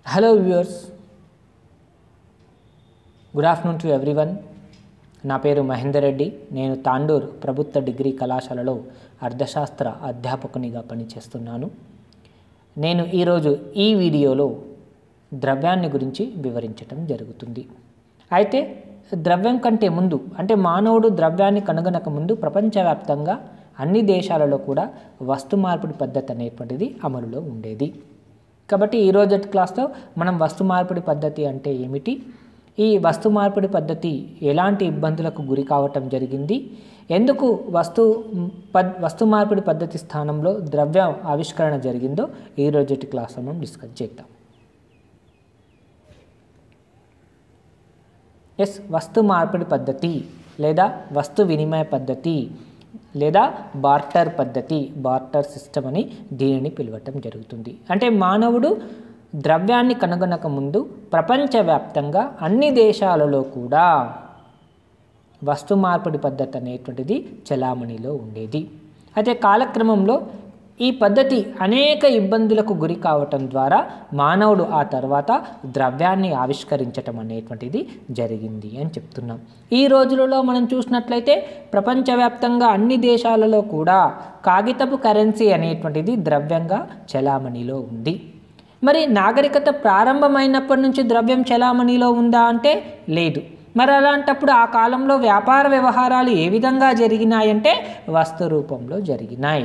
Hello viewers good afternoon to everyone నా పేరు మహేందర్ రెడ్డి నేను తాండూర్ ప్రభుత్వ డిగ్రీ కళాశాలలో అర్థశాస్త్ర అధ్యాపకునిగా పనిచేస్తున్నాను నేను ఈరోజు ఈ వీడియోలో ద్రవ్యాన్ని గురించి వివరించటం జరుగుతుంది అయితే ద్రవ్యం కంటే ముందు అంటే మానవుడు ద్రవ్యాన్ని కనుగొనక ముందు ప్రపంచవ్యాప్తంగా అన్ని దేశాలలో కూడా వస్తు మార్పిడి పద్ధతి అనేటువంటిది అమలులో ఉండేది కాబట్టి ఈ రోజటి క్లాస్లో మనం వస్తు మార్పిడి పద్ధతి అంటే ఏమిటి ఈ వస్తు మార్పిడి పద్ధతి ఎలాంటి ఇబ్బందులకు గురి కావటం జరిగింది ఎందుకు వస్తు పద్ వస్తు మార్పిడి పద్ధతి స్థానంలో ద్రవ్య ఆవిష్కరణ జరిగిందో ఈ రోజటి క్లాస్లో మనం డిస్కస్ చేద్దాం ఎస్ వస్తు మార్పిడి పద్ధతి లేదా వస్తు వినిమయ పద్ధతి లేదా బార్టర్ పద్ధతి బార్టర్ సిస్టమ్ అని దీనిని పిలవటం జరుగుతుంది అంటే మానవుడు ద్రవ్యాన్ని కనుగొనక ముందు ప్రపంచవ్యాప్తంగా అన్ని దేశాలలో కూడా వస్తు మార్పిడి పద్ధతి అనేటువంటిది చలామణిలో ఉండేది అయితే కాలక్రమంలో ఈ పద్ధతి అనేక ఇబ్బందులకు గురి కావటం ద్వారా మానవుడు ఆ తర్వాత ద్రవ్యాన్ని ఆవిష్కరించటం అనేటువంటిది జరిగింది అని చెప్తున్నాం ఈ రోజులలో మనం చూసినట్లయితే ప్రపంచవ్యాప్తంగా అన్ని దేశాలలో కూడా కాగితపు కరెన్సీ అనేటువంటిది ద్రవ్యంగా చలామణిలో ఉంది మరి నాగరికత ప్రారంభమైనప్పటి నుంచి ద్రవ్యం చలామణిలో ఉందా అంటే లేదు మరి అలాంటప్పుడు ఆ కాలంలో వ్యాపార వ్యవహారాలు ఏ విధంగా జరిగినాయంటే వస్తు రూపంలో జరిగినాయి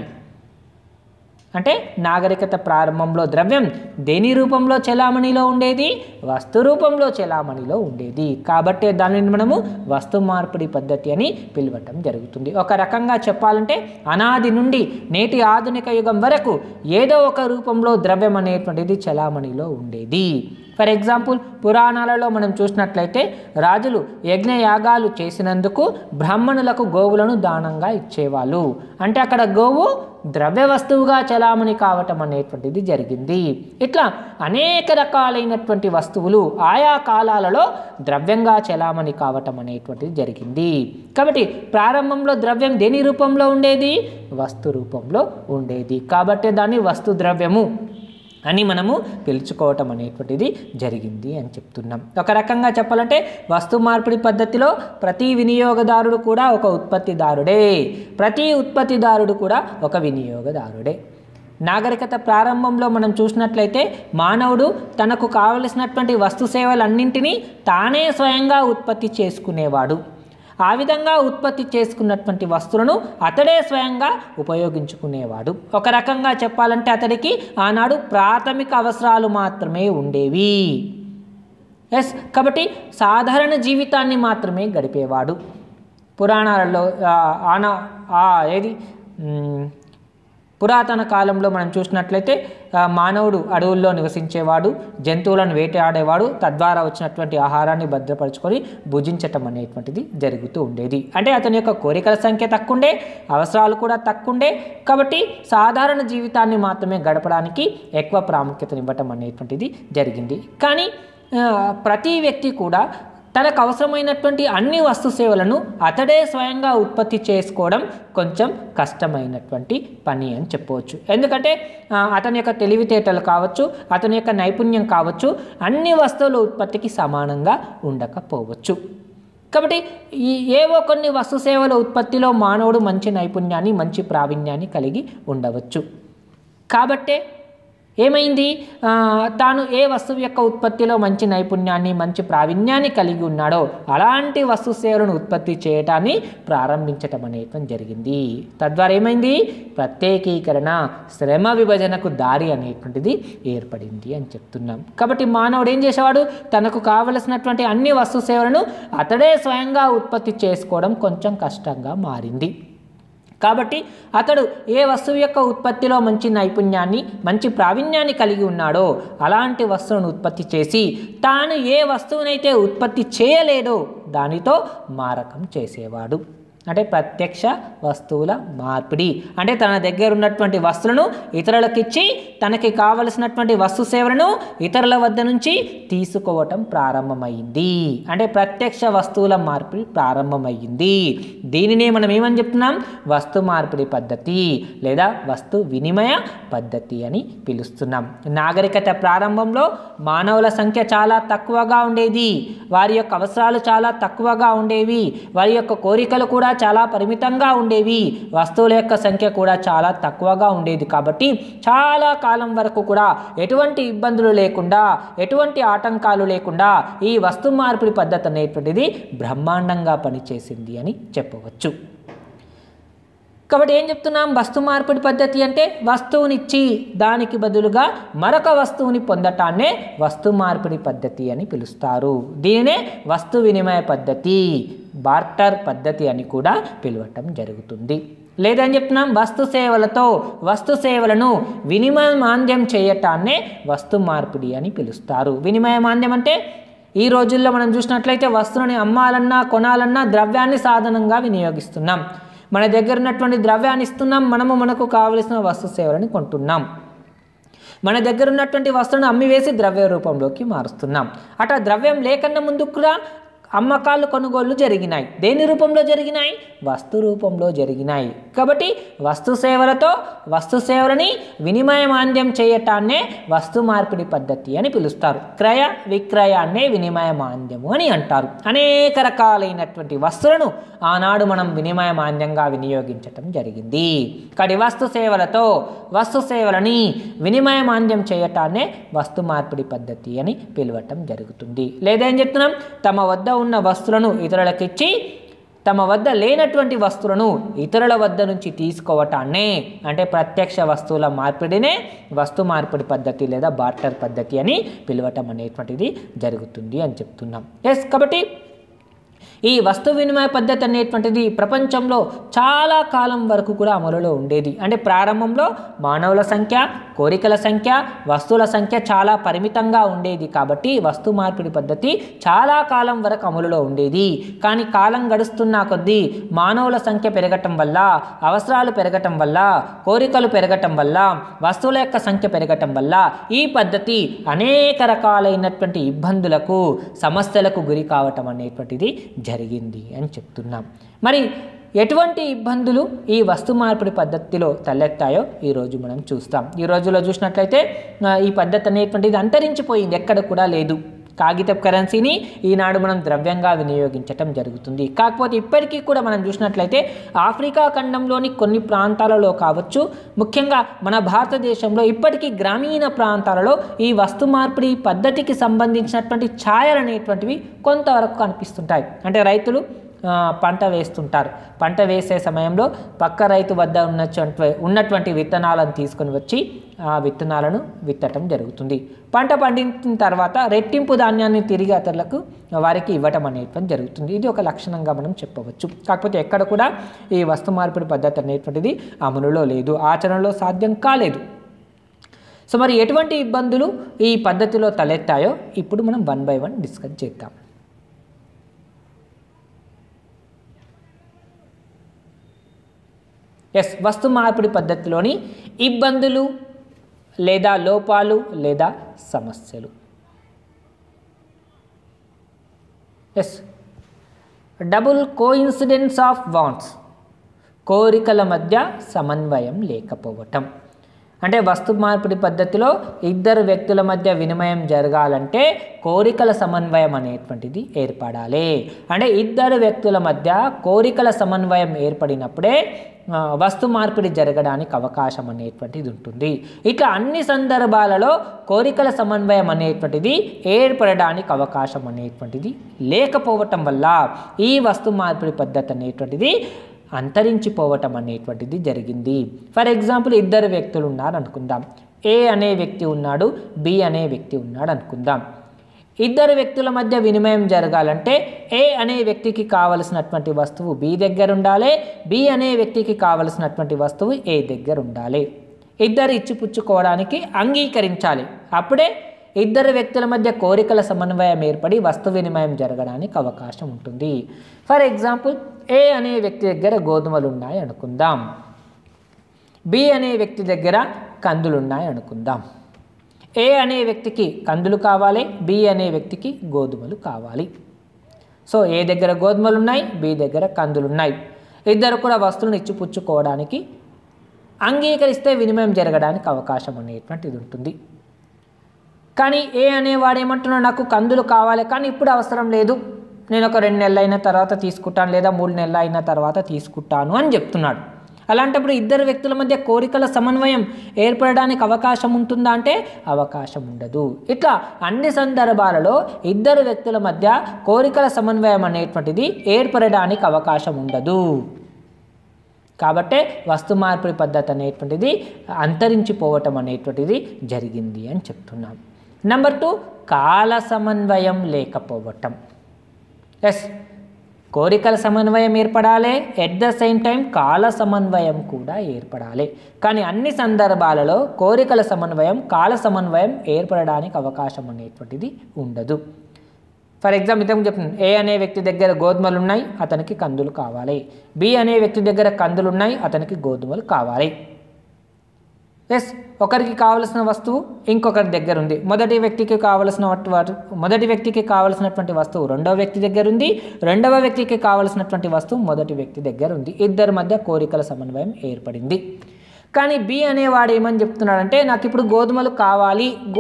అంటే నాగరికత ప్రారంభంలో ద్రవ్యం దేని రూపంలో చలామణిలో ఉండేది వస్తు రూపంలో చలామణిలో ఉండేది కాబట్టే దానిని మనము వస్తు మార్పిడి పద్ధతి అని పిలవటం జరుగుతుంది ఒక రకంగా చెప్పాలంటే అనాది నుండి నేటి ఆధునిక యుగం వరకు ఏదో ఒక రూపంలో ద్రవ్యం అనేటువంటిది చలామణిలో ఉండేది ఫర్ ఎగ్జాంపుల్ పురాణాలలో మనం చూసినట్లయితే రాజులు యజ్ఞయాగాలు చేసినందుకు బ్రాహ్మణులకు గోవులను దానంగా ఇచ్చేవాళ్ళు అంటే అక్కడ గోవు ద్రవ్య వస్తువుగా చలామణి కావటం అనేటువంటిది జరిగింది ఇట్లా అనేక రకాలైనటువంటి వస్తువులు ఆయా కాలాలలో ద్రవ్యంగా చలామణి కావటం అనేటువంటిది జరిగింది కాబట్టి ప్రారంభంలో ద్రవ్యం దేని రూపంలో ఉండేది వస్తు రూపంలో ఉండేది కాబట్టి దాన్ని వస్తు ద్రవ్యము అని మనము పిలుచుకోవటం అనేటువంటిది జరిగింది అని చెప్తున్నాం ఒక రకంగా చెప్పాలంటే వస్తు మార్పిడి పద్ధతిలో ప్రతి వినియోగదారుడు కూడా ఒక ఉత్పత్తిదారుడే ప్రతి ఉత్పత్తిదారుడు కూడా ఒక వినియోగదారుడే నాగరికత ప్రారంభంలో మనం చూసినట్లయితే మానవుడు తనకు కావలసినటువంటి వస్తు సేవలన్నింటినీ తానే స్వయంగా ఉత్పత్తి చేసుకునేవాడు ఆ విధంగా ఉత్పత్తి చేసుకున్నటువంటి వస్తువులను అతడే స్వయంగా ఉపయోగించుకునేవాడు ఒక రకంగా చెప్పాలంటే అతడికి ఆనాడు ప్రాథమిక అవసరాలు మాత్రమే ఉండేవి ఎస్ కాబట్టి సాధారణ జీవితాన్ని మాత్రమే గడిపేవాడు పురాణాలలో ఆనా ఏది పురాతన కాలంలో మనం చూసినట్లయితే మానవుడు అడవుల్లో నివసించేవాడు జంతువులను వేటాడేవాడు తద్వారా వచ్చినటువంటి ఆహారాన్ని భద్రపరుచుకొని భుజించటం అనేటువంటిది జరుగుతూ ఉండేది అంటే అతని యొక్క కోరికల సంఖ్య తక్కువండే అవసరాలు కూడా తక్కువండే కాబట్టి సాధారణ జీవితాన్ని మాత్రమే గడపడానికి ఎక్కువ ప్రాముఖ్యతనివ్వటం అనేటువంటిది జరిగింది కానీ ప్రతి వ్యక్తి కూడా తనకు అవసరమైనటువంటి అన్ని వస్తు సేవలను అతడే స్వయంగా ఉత్పత్తి చేసుకోవడం కొంచెం కష్టమైనటువంటి పని అని చెప్పవచ్చు ఎందుకంటే అతని యొక్క తెలివితేటలు కావచ్చు అతని యొక్క నైపుణ్యం కావచ్చు అన్ని వస్తువుల ఉత్పత్తికి సమానంగా ఉండకపోవచ్చు కాబట్టి ఈ ఏవో కొన్ని వస్తు సేవల ఉత్పత్తిలో మానవుడు మంచి నైపుణ్యాన్ని మంచి ప్రావీణ్యాన్ని కలిగి ఉండవచ్చు కాబట్టే ఏమైంది తాను ఏ వస్తువు యొక్క ఉత్పత్తిలో మంచి నైపుణ్యాన్ని మంచి ప్రావీణ్యాన్ని కలిగి ఉన్నాడో అలాంటి వస్తు సేవలను ఉత్పత్తి చేయటాన్ని ప్రారంభించటం అనేటువంటి జరిగింది తద్వారా ఏమైంది ప్రత్యేకీకరణ శ్రమ విభజనకు దారి అనేటువంటిది ఏర్పడింది అని చెప్తున్నాం కాబట్టి మానవుడు ఏం చేసేవాడు తనకు కావలసినటువంటి అన్ని వస్తు సేవలను అతడే స్వయంగా ఉత్పత్తి చేసుకోవడం కొంచెం కష్టంగా మారింది కాబట్టి అతడు ఏ వస్తువు యొక్క ఉత్పత్తిలో మంచి నైపుణ్యాన్ని మంచి ప్రావీణ్యాన్ని కలిగి ఉన్నాడో అలాంటి వస్తువును ఉత్పత్తి చేసి తాను ఏ వస్తువునైతే ఉత్పత్తి చేయలేడో దానితో మారకం చేసేవాడు అంటే ప్రత్యక్ష వస్తువుల మార్పిడి అంటే తన దగ్గర ఉన్నటువంటి వస్తువులను ఇతరులకు ఇచ్చి తనకి కావలసినటువంటి వస్తు సేవలను ఇతరుల వద్ద నుంచి తీసుకోవటం ప్రారంభమైంది అంటే ప్రత్యక్ష వస్తువుల మార్పిడి ప్రారంభమైంది దీనినే మనం ఏమని చెప్తున్నాం వస్తు మార్పిడి పద్ధతి లేదా వస్తు వినిమయ పద్ధతి అని పిలుస్తున్నాం నాగరికత ప్రారంభంలో మానవుల సంఖ్య చాలా తక్కువగా ఉండేది వారి యొక్క అవసరాలు చాలా తక్కువగా ఉండేవి వారి యొక్క కోరికలు కూడా చాలా పరిమితంగా ఉండేవి వస్తువుల యొక్క సంఖ్య కూడా చాలా తక్కువగా ఉండేది కాబట్టి చాలా కాలం వరకు కూడా ఎటువంటి ఇబ్బందులు లేకుండా ఎటువంటి ఆటంకాలు లేకుండా ఈ వస్తు మార్పిడి పద్ధతి అనేటువంటిది బ్రహ్మాండంగా పనిచేసింది అని చెప్పవచ్చు కాబట్టి ఏం చెప్తున్నాం వస్తు మార్పిడి పద్ధతి అంటే వస్తువునిచ్చి దానికి బదులుగా మరొక వస్తువుని పొందటాన్నే వస్తు మార్పిడి పద్ధతి అని పిలుస్తారు దీనినే వస్తు వినిమయ పద్ధతి బార్టర్ పద్ధతి అని కూడా పిలవటం జరుగుతుంది లేదని చెప్తున్నాం వస్తు సేవలతో వస్తు సేవలను వినిమయ మాంద్యం చేయటాన్నే వస్తు మార్పిడి అని పిలుస్తారు వినిమయ మాంద్యం అంటే ఈ రోజుల్లో మనం చూసినట్లయితే వస్తువుని అమ్మాలన్నా కొనాలన్నా ద్రవ్యాన్ని సాధనంగా వినియోగిస్తున్నాం మన దగ్గర ఉన్నటువంటి ద్రవ్యాన్ని ఇస్తున్నాం మనము మనకు కావలసిన వస్తు సేవలను కొంటున్నాం మన దగ్గర ఉన్నటువంటి వస్తువును అమ్మివేసి ద్రవ్య రూపంలోకి మారుస్తున్నాం అట్లా ద్రవ్యం లేకన్నా ముందు కూడా అమ్మకాలు కొనుగోళ్లు జరిగినాయి దేని రూపంలో జరిగినాయి వస్తు రూపంలో జరిగినాయి కాబట్టి వస్తు సేవలతో వస్తు సేవలని వినిమయమాంద్యం చేయటాన్నే వస్తు మార్పిడి పద్ధతి అని పిలుస్తారు క్రయ విక్రయాన్నే వినిమయమాంద్యము అని అంటారు అనేక రకాలైనటువంటి వస్తువులను ఆనాడు మనం వినిమయమాంద్యంగా వినియోగించటం జరిగింది కడి వస్తు సేవలతో వస్తు సేవలని వినిమయమాంద్యం చేయటాన్నే వస్తు మార్పిడి పద్ధతి అని పిలవటం జరుగుతుంది లేదేం చెప్తున్నాం తమ వద్ద ఉన్న వస్తువులను ఇతరులకిచ్చి తమ వద్ద లేనటువంటి వస్తువులను ఇతరుల వద్ద నుంచి తీసుకోవటాన్నే అంటే ప్రత్యక్ష వస్తువుల మార్పిడినే వస్తు మార్పిడి పద్ధతి లేదా బార్టర్ పద్ధతి అని పిలవటం అనేటువంటిది జరుగుతుంది అని చెప్తున్నాం ఎస్ కాబట్టి ఈ వస్తు వినిమయ పద్ధతి అనేటువంటిది ప్రపంచంలో చాలా కాలం వరకు కూడా అమలులో ఉండేది అంటే ప్రారంభంలో మానవుల సంఖ్య కోరికల సంఖ్య వస్తువుల సంఖ్య చాలా పరిమితంగా ఉండేది కాబట్టి వస్తు మార్పిడి పద్ధతి చాలా కాలం వరకు అమలులో ఉండేది కానీ కాలం గడుస్తున్న కొద్దీ మానవుల సంఖ్య పెరగటం వల్ల అవసరాలు పెరగటం వల్ల కోరికలు పెరగటం వల్ల వస్తువుల యొక్క సంఖ్య పెరగటం వల్ల ఈ పద్ధతి అనేక రకాలైనటువంటి ఇబ్బందులకు సమస్యలకు గురి కావటం అనేటువంటిది జరిగింది అని చెప్తున్నాం మరి ఎటువంటి ఇబ్బందులు ఈ వస్తు మార్పిడి పద్ధతిలో తలెత్తాయో ఈరోజు మనం చూస్తాం ఈ రోజులో చూసినట్లయితే ఆ, ఈ పద్ధతి అనేటువంటిది అంతరించిపోయింది ఎక్కడ కూడా లేదు కాగిత కరెన్సీని ఈనాడు మనం ద్రవ్యంగా వినియోగించటం జరుగుతుంది కాకపోతే ఇప్పటికీ కూడా మనం చూసినట్లయితే ఆఫ్రికా ఖండంలోని కొన్ని ప్రాంతాలలో కావచ్చు ముఖ్యంగా మన భారతదేశంలో ఇప్పటికీ గ్రామీణ ప్రాంతాలలో ఈ వస్తు మార్పిడి పద్ధతికి సంబంధించినటువంటి ఛాయలు అనేటువంటివి కొంతవరకు కనిపిస్తుంటాయి అంటే రైతులు ఆ, పంట వేస్తుంటారు పంట వేసే సమయంలో పక్క రైతు వద్ద ఉన్నటువంటి ఉన్నటువంటి విత్తనాలను తీసుకొని వచ్చి ఆ విత్తనాలను విత్తటం జరుగుతుంది పంట పండించిన తర్వాత రెట్టింపు ధాన్యాన్ని తిరిగి అతరులకు వారికి ఇవ్వటం అనేటువంటి జరుగుతుంది ఇది ఒక లక్షణంగా మనం చెప్పవచ్చు కాకపోతే ఎక్కడ కూడా ఈ వస్తు మార్పిడి పద్ధతి అనేటువంటిది అమలులో లేదు ఆచరణలో సాధ్యం కాలేదు సో మరి ఎటువంటి ఇబ్బందులు ఈ పద్ధతిలో తలెత్తాయో ఇప్పుడు మనం వన్ బై వన్ డిస్కస్ చేద్దాం ఎస్ వస్తు మార్పిడి పద్ధతిలోని ఇబ్బందులు లేదా లోపాలు లేదా సమస్యలు ఎస్ డబుల్ కోఇన్సిడెన్స్ ఆఫ్ వాంట్స్ కోరికల మధ్య సమన్వయం లేకపోవటం అంటే వస్తు మార్పిడి పద్ధతిలో ఇద్దరు వ్యక్తుల మధ్య వినిమయం జరగాలంటే కోరికల సమన్వయం అనేటువంటిది ఏర్పడాలి అంటే ఇద్దరు వ్యక్తుల మధ్య కోరికల సమన్వయం ఏర్పడినప్పుడే ఆ, వస్తు మార్పిడి జరగడానికి అవకాశం అనేటువంటిది ఉంటుంది ఇట్లా అన్ని సందర్భాలలో కోరికల సమన్వయం అనేటువంటిది ఏర్పడడానికి అవకాశం అనేటువంటిది లేకపోవటం వల్ల ఈ వస్తు మార్పిడి పద్ధతి అనేటువంటిది అంతరించిపోవటం అనేటువంటిది జరిగింది ఫర్ ఎగ్జాంపుల్ ఇద్దరు వ్యక్తులు ఉన్నారు అనుకుందాం ఏ అనే వ్యక్తి ఉన్నాడు బి అనే వ్యక్తి ఉన్నాడు అనుకుందాం ఇద్దరు వ్యక్తుల మధ్య వినిమయం జరగాలంటే ఏ అనే వ్యక్తికి కావలసినటువంటి వస్తువు బి దగ్గర ఉండాలి బి అనే వ్యక్తికి కావలసినటువంటి వస్తువు ఏ దగ్గర ఉండాలి ఇద్దరు ఇచ్చిపుచ్చుకోవడానికి అంగీకరించాలి అప్పుడే ఇద్దరు వ్యక్తుల మధ్య కోరికల సమన్వయం ఏర్పడి వస్తు వినిమయం జరగడానికి అవకాశం ఉంటుంది ఫర్ ఎగ్జాంపుల్ ఏ అనే వ్యక్తి దగ్గర గోధుమలు ఉన్నాయి అనుకుందాం బి అనే వ్యక్తి దగ్గర కందులు ఉన్నాయి అనుకుందాం ఏ అనే వ్యక్తికి కందులు కావాలి బి అనే వ్యక్తికి గోధుమలు కావాలి సో ఏ దగ్గర గోధుమలు ఉన్నాయి బి దగ్గర కందులు ఉన్నాయి ఇద్దరు కూడా వస్తువులను ఇచ్చిపుచ్చుకోవడానికి అంగీకరిస్తే వినిమయం జరగడానికి అవకాశం అనేటువంటిది ఉంటుంది కానీ ఏ అనేవాడు ఏమంటున్నాడు నాకు కందులు కావాలి కానీ ఇప్పుడు అవసరం లేదు నేను ఒక రెండు నెలలు అయిన తర్వాత తీసుకుంటాను లేదా మూడు నెలలు అయిన తర్వాత తీసుకుంటాను అని చెప్తున్నాడు అలాంటప్పుడు ఇద్దరు వ్యక్తుల మధ్య కోరికల సమన్వయం ఏర్పడడానికి అవకాశం ఉంటుందా అంటే అవకాశం ఉండదు ఇట్లా అన్ని సందర్భాలలో ఇద్దరు వ్యక్తుల మధ్య కోరికల సమన్వయం అనేటువంటిది ఏర్పడడానికి అవకాశం ఉండదు కాబట్టే వస్తు మార్పిడి పద్ధతి అనేటువంటిది అంతరించిపోవటం అనేటువంటిది జరిగింది అని చెప్తున్నాం నెంబర్ టూ కాల సమన్వయం లేకపోవటం ఎస్ కోరికల సమన్వయం ఏర్పడాలి ఎట్ ద సేమ్ టైం కాల సమన్వయం కూడా ఏర్పడాలి కానీ అన్ని సందర్భాలలో కోరికల సమన్వయం కాల సమన్వయం ఏర్పడడానికి అవకాశం అనేటువంటిది ఉండదు ఫర్ ఎగ్జాంపుల్ ఇంతకు చెప్తున్నాను ఏ అనే వ్యక్తి దగ్గర గోధుమలు ఉన్నాయి అతనికి కందులు కావాలి బి అనే వ్యక్తి దగ్గర కందులు ఉన్నాయి అతనికి గోధుమలు కావాలి ఎస్ ఒకరికి కావలసిన వస్తువు ఇంకొకరి దగ్గర ఉంది మొదటి వ్యక్తికి కావలసిన వట్- వాటి- మొదటి వ్యక్తికి కావలసినటువంటి వస్తువు రెండవ వ్యక్తి దగ్గర ఉంది రెండవ వ్యక్తికి కావలసినటువంటి వస్తువు మొదటి వ్యక్తి దగ్గర ఉంది ఇద్దరి మధ్య కోరికల సమన్వయం ఏర్పడింది కానీ బి అనేవాడు ఏమని చెప్తున్నాడంటే నాకు ఇప్పుడు గోధుమలు కావాలి గో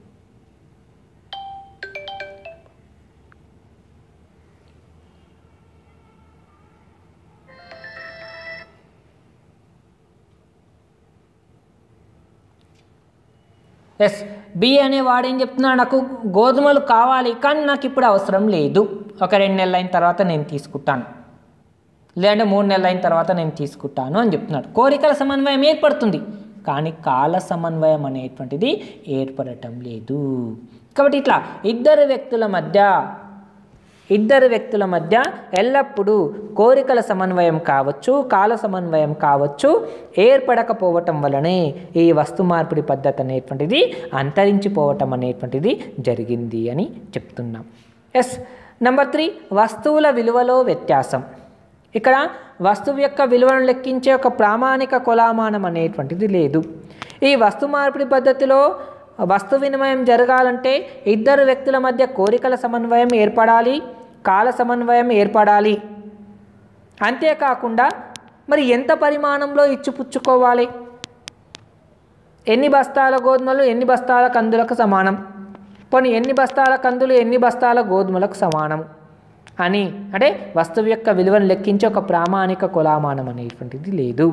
ఎస్ బి అనే వాడు ఏం చెప్తున్నాడు నాకు గోధుమలు కావాలి కానీ నాకు ఇప్పుడు అవసరం లేదు ఒక రెండు నెలలు అయిన తర్వాత నేను తీసుకుంటాను లేదంటే మూడు నెలలు అయిన తర్వాత నేను తీసుకుంటాను అని చెప్తున్నాడు కోరికల సమన్వయం ఏర్పడుతుంది కానీ కాల సమన్వయం అనేటువంటిది ఏర్పడటం లేదు కాబట్టి ఇట్లా ఇద్దరు వ్యక్తుల మధ్య ఇద్దరు వ్యక్తుల మధ్య ఎల్లప్పుడూ కోరికల సమన్వయం కావచ్చు కాల సమన్వయం కావచ్చు ఏర్పడకపోవటం వలనే ఈ వస్తు మార్పిడి పద్ధతి అనేటువంటిది అంతరించిపోవటం అనేటువంటిది జరిగింది అని చెప్తున్నాం ఎస్ నెంబర్ త్రీ వస్తువుల విలువలో వ్యత్యాసం ఇక్కడ వస్తువు యొక్క విలువను లెక్కించే ఒక ప్రామాణిక కొలామానం అనేటువంటిది లేదు ఈ వస్తు మార్పిడి పద్ధతిలో వస్తు వినిమయం జరగాలంటే ఇద్దరు వ్యక్తుల మధ్య కోరికల సమన్వయం ఏర్పడాలి కాల సమన్వయం ఏర్పడాలి అంతేకాకుండా మరి ఎంత పరిమాణంలో ఇచ్చిపుచ్చుకోవాలి ఎన్ని బస్తాల గోధుమలు ఎన్ని బస్తాల కందులకు సమానం పోనీ ఎన్ని బస్తాల కందులు ఎన్ని బస్తాల గోధుమలకు సమానం అని అంటే వస్తువు యొక్క విలువను లెక్కించే ఒక ప్రామాణిక కొలామానం అనేటువంటిది లేదు